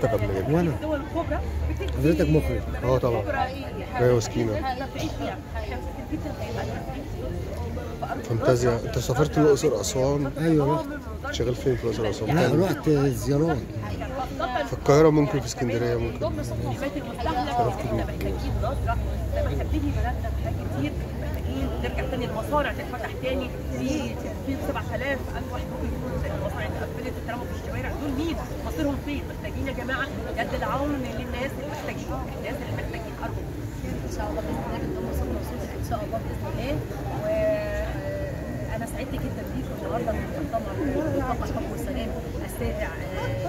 حضرتك قبل كده وانا الدول الكبرى بتدي حضرتك مخرج اه طبعا هي وسكينة بتعيش فيها كتير جدا هيبقى فانتازيا انت سافرت الاقصر اسوان ايوه رحت شغال فين في الاقصر اسوان لا كان رحت زيارات في القاهره ممكن في اسكندريه ممكن ضمن صفوفات المستهلك احنا محتاجين نظره محتاجين بلدنا في حاجات كتير محتاجين نرجع تاني المصانع تتفتح تاني في في 7000 ألف واحد ممكن يكونوا زي المصانع اللي قفلت اترموا في الشوارع دول مين؟ مصيرهم فين؟ محتاجين يا جماعه يد العون للناس المحتاجين الناس اللي محتاجين ارجو ان شاء الله باذن الله نكون وصلنا وصلنا ان شاء الله باذن الله وانا سعدت جدا بيكم النهارده في المؤتمر مؤتمر حب والسلام السابع آه،